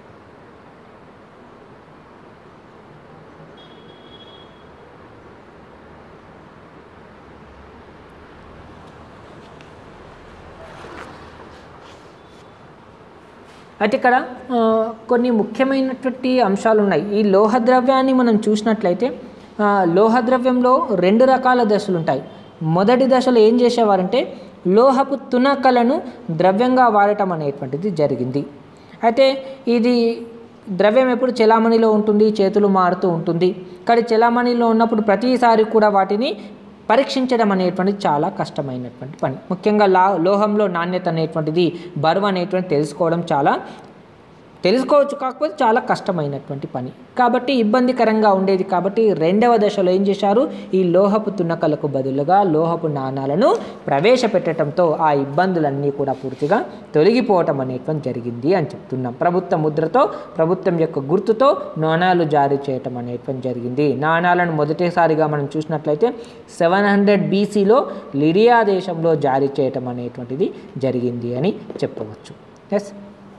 అయితే ఇక్కడ ఆ, కొన్ని ముఖ్యమైనటువంటి అంశాలు ఉన్నాయి ఈ లోహ ద్రవ్యాన్ని మనం చూసినట్లయితే ఆ, లోహ ద్రవ్యంలో రెండు రకాల దశలు ఉంటాయి మొదటి దశలో ఏం చేసేవారంటే లోహపు తునకలను ద్రవ్యంగా వాడటం అనేటువంటిది జరిగింది అయితే ఇది ద్రవ్యం ఎప్పుడు చెలామణిలో ఉంటుంది చేతులు మారుతూ ఉంటుంది కానీ చెలామణిలో ఉన్నప్పుడు ప్రతిసారి కూడా వాటిని పరీక్షించడం అనేటువంటిది చాలా కష్టమైనటువంటి పని ముఖ్యంగా లా లోహంలో నాణ్యత అనేటువంటిది బరువు అనేటువంటి తెలుసుకోవడం చాలా తెలుసుకోవచ్చు కాకపోతే చాలా కష్టమైనటువంటి పని కాబట్టి ఇబ్బందికరంగా ఉండేది కాబట్టి రెండవ దశలో ఏం చేశారు ఈ లోహపు తునకలకు బదులుగా లోహపు నాణాలను ప్రవేశపెట్టడంతో ఆ ఇబ్బందులన్నీ కూడా పూర్తిగా తొలగిపోవటం అనేటువంటి జరిగింది అని చెప్తున్నాం ప్రభుత్వ ముద్రతో ప్రభుత్వం యొక్క గుర్తుతో నాణాలు జారీ చేయటం అనేటువంటి జరిగింది నాణాలను మొదటిసారిగా మనం చూసినట్లయితే సెవెన్ హండ్రెడ్ బీసీలో లిడియా దేశంలో జారీ చేయటం అనేటువంటిది జరిగింది అని చెప్పవచ్చు ఎస్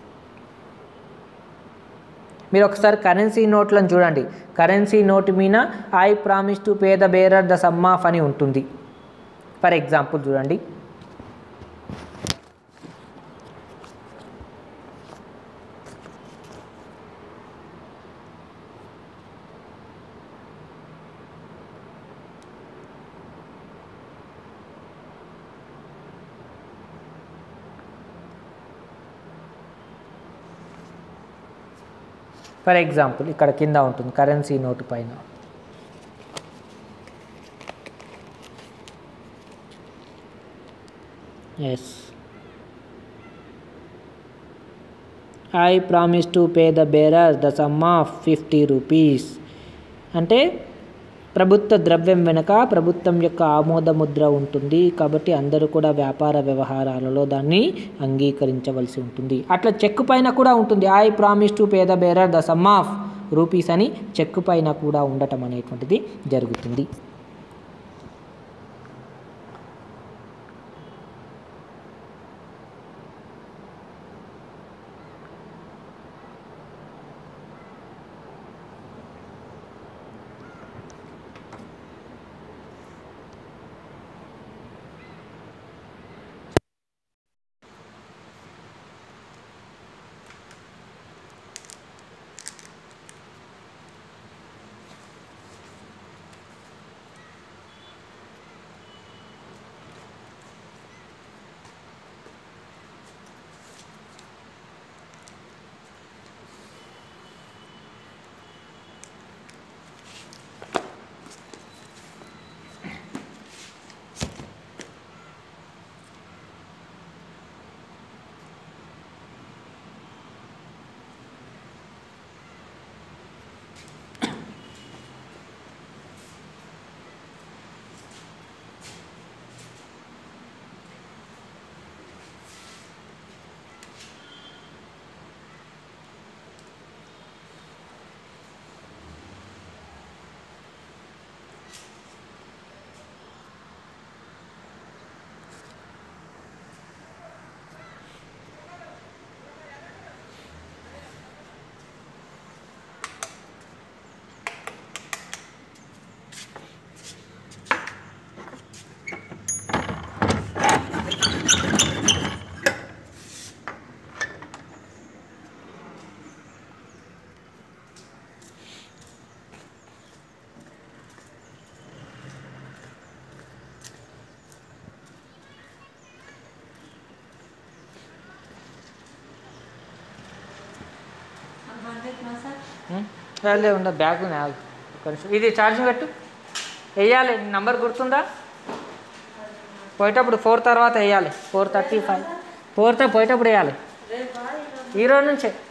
మీరు ఒకసారి కరెన్సీ నోట్లను చూడండి కరెన్సీ నోట్ మీద I promise to pay the bearer the sum of అని ఉంటుంది ఫర్ ఎగ్జాంపుల్ చూడండి ఫర్ ఎగ్జాంపుల్ ఇక్కడ కింద ఉంటుంది కరెన్సీ నోటు పైన ఎస్ I promise to pay the bearer the sum of fifty rupees అంటే ప్రభుత్వ ద్రవ్యం వెనుక ప్రభుత్వం యొక్క ఆమోద ముద్ర ఉంటుంది కాబట్టి అందరూ కూడా వ్యాపార వ్యవహారాలలో దాన్ని అంగీకరించవలసి ఉంటుంది అట్లా చెక్ పైన కూడా ఉంటుంది I promise to pay the bearer the sum of rupees అని చెక్ పైన కూడా ఉండటం అనేటువంటిది జరుగుతుంది లే ఉందా బ్యాగ్ ఉంది ఆగు. ఒక్క నిమిషం. ఇది ఛార్జింగ్ పెట్టు వేయాలి నంబర్ గుర్తుందా పోయేటప్పుడు ఫోర్ తర్వాత వేయాలి ఫోర్ థర్టీ ఫైవ్ ఫోర్ తో పోయేటప్పుడు వేయాలి ఈ రోజు నుంచే